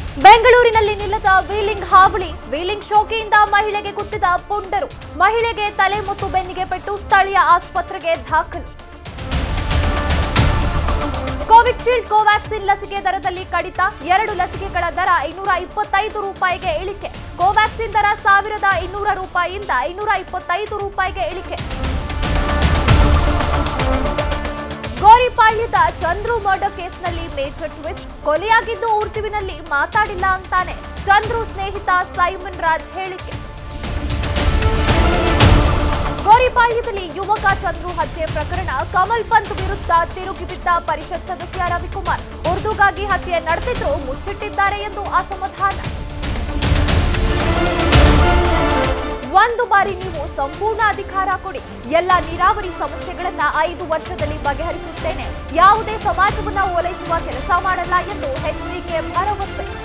ಬೆಂಗಳೂರಿನಲ್ಲಿ ನಿಲ್ಲದ ವೀಲಿಂಗ್ ಹಾವಳಿ ವೀಲಿಂಗ್ ಶೋಕಿಯಿಂದ ಮಹಿಳೆಗೆ ಕುತ್ತಿದ ಪುಂಡರು ಮಹಿಳೆಗೆ ತಲೆ ಮತ್ತು ಬೆನ್ನಿಗೆ ಪೆಟ್ಟು ಸ್ಥಳೀಯ ಆಸ್ಪತ್ರೆಗೆ ದಾಖಲು ಕೋವಿಶೀಲ್ಡ್ ಕೋವ್ಯಾಕ್ಸಿನ್ ಲಸಿಕೆ ದರದಲ್ಲಿ ಕಡಿತ ಎರಡು ಲಸಿಕೆಗಳ ದರ ಇನ್ನೂರ ಇಪ್ಪತ್ತೈದು ರೂಪಾಯಿಗೆ ಇಳಿಕೆ ಕೋವ್ಯಾಕ್ಸಿನ್ ದರ ಸಾವಿರದ ಇನ್ನೂರ ರೂಪಾಯಿಯಿಂದ ಇನ್ನೂರ ಇಪ್ಪತ್ತೈದು ರೂಪಾಯಿಗೆ ಇಳಿಕೆ ಗೋರಿಪಾಳ್ಯದ ಚಂದ್ರು ಮರ್ಡರ್ ಕೇಸ್ನಲ್ಲಿ ಮೇಜರ್ ಟ್ವಿಸ್ಟ್ ಕೊಲೆಯಾಗಿದ್ದು ಉರ್ದುವಿನಲ್ಲಿ ಮಾತಾಡಿಲ್ಲ ಅಂತಾನೆ ಚಂದ್ರು ಸ್ನೇಹಿತ ಸೈಮನ್ ರಾಜ್ ಹೇಳಿಕೆ ಗೋರಿಪಾಳ್ಯದಲ್ಲಿ ಯುವಕ ಚಂದ್ರು ಹತ್ಯೆ ಪ್ರಕರಣ ಕಮಲ್ ಪಂತ್ ವಿರುದ್ಧ ತಿರುಗಿಬಿದ್ದ ಪರಿಷತ್ ಸದಸ್ಯ ರವಿಕುಮಾರ್ ಉರ್ದುಗಾಗಿ ಹತ್ಯೆ ನಡೆದಿದ್ರು ಮುಚ್ಚಿಟ್ಟಿದ್ದಾರೆ ಎಂದು ಅಸಮಾಧಾನ ಒಂದು ಬಾರಿ ನೀವು ಸಂಪೂರ್ಣ ಅಧಿಕಾರ ಕೊಡಿ ಎಲ್ಲ ನೀರಾವರಿ ಸಮಸ್ಯೆಗಳನ್ನ ಐದು ವರ್ಷದಲ್ಲಿ ಬಗೆಹರಿಸುತ್ತೇನೆ ಯಾವುದೇ ಸಮಾಜವನ್ನ ಓಲೈಸುವ ಕೆಲಸ ಮಾಡಲ್ಲ ಎಂದು ಎಚ್ಡಿಕೆ ಭರವಸೆ